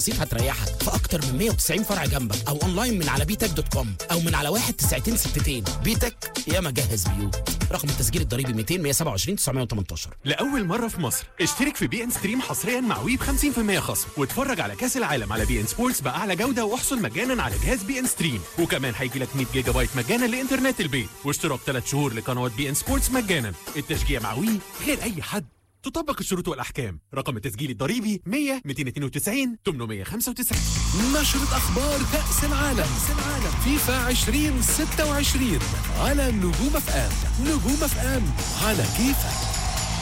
رصيف هتريحك في اكتر من 190 فرع جنبك او اونلاين من على بيتك دوت كوم او من على واحد تسعتين ستتين بيتك يا مجهز بيوت رقم التسجيل الضريبي 200 127 918 لأول مرة في مصر اشترك في بي ان ستريم حصريا مع وي ب 50% خصم واتفرج على كأس العالم على بي ان سبورتس بأعلى جودة واحصل مجانا على جهاز بي ان ستريم وكمان هيجي لك 100 جيجا بايت مجانا لإنترنت البيت واشتراك 3 شهور لقنوات بي ان سبورتس مجانا التشجيع مع وي غير أي حد تطبق الشروط والأحكام رقم التسجيل الضريبي 100 292 895 نشرة أخبار كأس العالم فيفا 2026 على نجوم اف ام نجوم اف ام على كيفك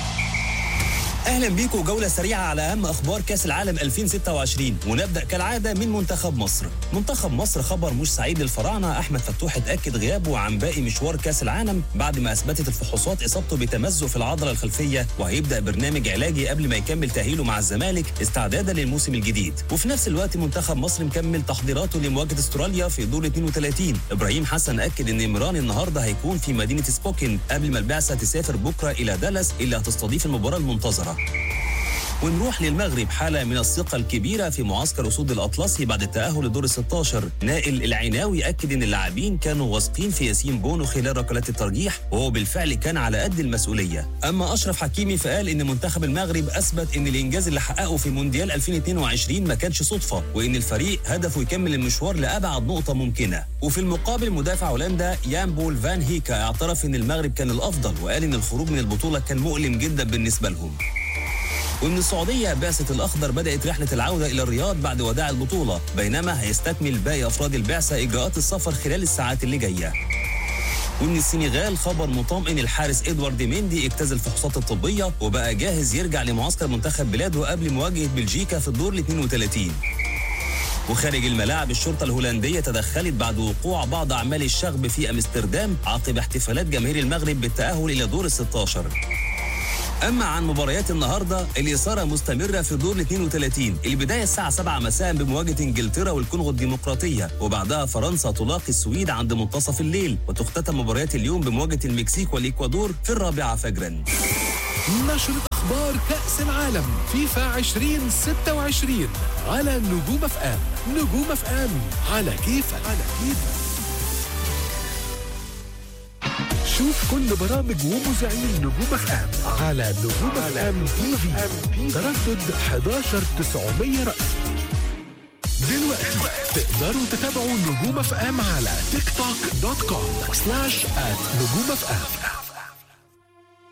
اهلا بيكم جوله سريعه على اهم اخبار كاس العالم 2026 ونبدا كالعاده من منتخب مصر منتخب مصر خبر مش سعيد للفراعنه احمد فتوح اتاكد غيابه عن باقي مشوار كاس العالم بعد ما اثبتت الفحوصات اصابته بتمزق في العضله الخلفيه وهيبدا برنامج علاجي قبل ما يكمل تاهيله مع الزمالك استعدادا للموسم الجديد وفي نفس الوقت منتخب مصر مكمل تحضيراته لمواجهه استراليا في دور 32 ابراهيم حسن اكد ان ميران النهارده هيكون في مدينه سبوكن قبل ما البعثه تسافر بكره الى دالاس اللي هتستضيف المباراه المنتظره ونروح للمغرب حالة من الثقة الكبيرة في معسكر أسود الأطلسي بعد التأهل لدور ال 16 نائل العيناوي أكد أن اللاعبين كانوا واثقين في ياسين بونو خلال ركلات الترجيح وهو بالفعل كان على قد المسؤولية أما أشرف حكيمي فقال أن منتخب المغرب أثبت أن الإنجاز اللي حققه في مونديال 2022 ما كانش صدفة وأن الفريق هدفه يكمل المشوار لأبعد نقطة ممكنة وفي المقابل مدافع هولندا يان بول فان هيكا اعترف أن المغرب كان الأفضل وقال أن الخروج من البطولة كان مؤلم جدا بالنسبة لهم ومن السعودية بعثة الأخضر بدأت رحلة العودة إلى الرياض بعد وداع البطولة بينما هيستكمل باقي أفراد البعثة إجراءات السفر خلال الساعات اللي جاية ومن السنغال خبر مطمئن الحارس ادوارد ميندي اجتاز الفحوصات الطبيه وبقى جاهز يرجع لمعسكر منتخب بلاده قبل مواجهه بلجيكا في الدور ال 32 وخارج الملاعب الشرطة الهولندية تدخلت بعد وقوع بعض أعمال الشغب في أمستردام عقب احتفالات جماهير المغرب بالتأهل إلى دور ال 16 أما عن مباريات النهاردة الإثارة مستمرة في دور ال 32 البداية الساعة 7 مساء بمواجهة إنجلترا والكونغو الديمقراطية وبعدها فرنسا تلاقي السويد عند منتصف الليل وتختتم مباريات اليوم بمواجهة المكسيك والإكوادور في الرابعة فجرا نشرة أخبار كأس العالم فيفا 2026 على نجوم اف ام نجوم اف ام على كيفك على كيفك شوف كل برامج ومذيعين نجوم اف ام على نجوم اف ام تي في تردد 11 900 رأس دلوقتي تقدروا تتابعوا نجوم اف ام على تيك توك دوت كوم سلاش ات نجوم اف ام